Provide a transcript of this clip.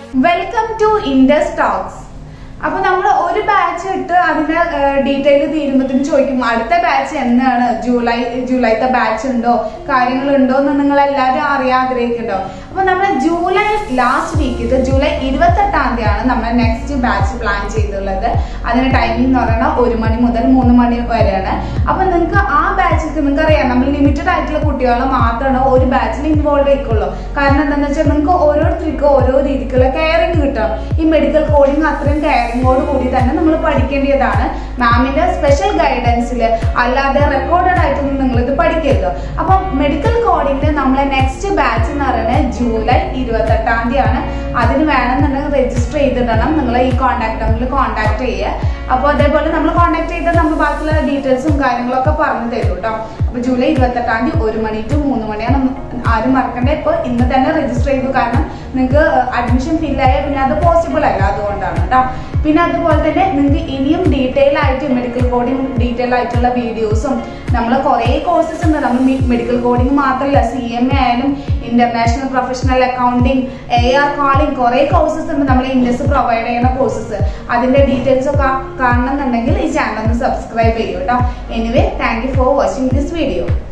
welcome to Indus talks അപ്പൊ നമ്മൾ ഒരു ബാച്ച് ഇട്ട് അതിന്റെ ഡീറ്റെയിൽ തീരുമ്പത്തിന് ചോദിക്കും അടുത്ത ബാച്ച് എന്നാണ് ജൂലൈ ജൂലൈത്തെ ബാച്ച് ഉണ്ടോ കാര്യങ്ങളുണ്ടോ എന്ന് നിങ്ങൾ എല്ലാവരും അറിയാൻ ആഗ്രഹിക്കുന്നുണ്ടോ അപ്പൊ നമ്മൾ ജൂലൈ ലാസ്റ്റ് വീക്ക് ജൂലൈ ഇരുപത്തെട്ടാം തീയതിയാണ് നമ്മൾ നെക്സ്റ്റ് ബാച്ച് പ്ലാൻ ചെയ്തിട്ടുള്ളത് അതിന് ടൈമിംഗ് എന്ന് പറയുന്നത് ഒരു മണി മുതൽ മൂന്ന് മണി വരെയാണ് അപ്പൊ നിങ്ങൾക്ക് ആ ബാച്ചിൽ നിങ്ങൾക്ക് അറിയാം നമ്മൾ ലിമിറ്റഡ് ആയിട്ടുള്ള കുട്ടികളെ മാത്രമാണ് ഒരു ബാച്ചിൽ ഇൻവോൾവ് ആയിക്കുള്ളൂ കാരണം എന്താണെന്ന് വെച്ചാൽ നിങ്ങൾക്ക് ഓരോരുത്തർക്കും ഓരോ രീതിക്കുള്ള കെയറിങ് കിട്ടും ഈ മെഡിക്കൽ കോഡിങ് അത്രയും കെയറിങ്ങോട് കൂടി തന്നെ നമ്മൾ പഠിക്കേണ്ടതാണ് മാമിന്റെ സ്പെഷ്യൽ ഗൈഡൻസിൽ അല്ലാതെ റെക്കോർഡഡ് ആയിട്ടൊന്നും നിങ്ങൾ ഇത് പഠിക്കരുത് അപ്പൊ മെഡിക്കൽ കോഡിങ്ങിന് നമ്മളെ നെക്സ്റ്റ് ബാച്ച് എന്ന് പറയുന്നത് ജൂലൈ ഇരുപത്തെട്ടാം തീയതിയാണ് അതിന് വേണമെന്നുണ്ടെങ്കിൽ രജിസ്റ്റർ ചെയ്തിടണം നിങ്ങൾ ഈ കോൺടാക്ട് നമ്പറിൽ കോൺടാക്ട് ചെയ്യുക അപ്പോൾ അതേപോലെ നമ്മൾ കോൺടാക്ട് ചെയ്താൽ നമ്മൾ ബാക്കിയുള്ള ഡീറ്റെയിൽസും കാര്യങ്ങളൊക്കെ പറഞ്ഞു തരും കേട്ടോ അപ്പോൾ ജൂലൈ ഇരുപത്തെട്ടാം തീയതി ഒരു മണി ടു മൂന്ന് മണിയാണ് നമ്മ- ആരും മറക്കണ്ട ഇപ്പോൾ ഇന്ന് തന്നെ രജിസ്റ്റർ ചെയ്തു കാരണം നിങ്ങൾക്ക് അഡ്മിഷൻ ഫില്ലായാൽ പിന്നെ അത് പോസിബിൾ അല്ല അതുകൊണ്ടാണ് കേട്ടോ പിന്നെ അതുപോലെ തന്നെ നിങ്ങൾക്ക് ഇനിയും ഡീറ്റെയിൽ ആയിട്ട് മെഡിക്കൽ കോഡിംഗ് ഡീറ്റെയിൽ ആയിട്ടുള്ള വീഡിയോസും നമ്മൾ കുറേ കോഴ്സസ് ഉണ്ട് നമ്മൾ മെഡിക്കൽ കോഡിംഗ് മാത്രമല്ല സി എം എ ആയാലും international professional accounting A R calling കുറേ കോഴ്സസ് ഉണ്ട് നമ്മൾ ഇൻഡസ് പ്രൊവൈഡ് ചെയ്യുന്ന കോഴ്സസ് അതിന്റെ ഡീറ്റെയിൽസ് ഒക്കെ കാണണമെന്നുണ്ടെങ്കിൽ ഈ ചാനൽ ഒന്ന് സബ്സ്ക്രൈബ് ചെയ്യൂ കേട്ടോ anyway thank you for watching this video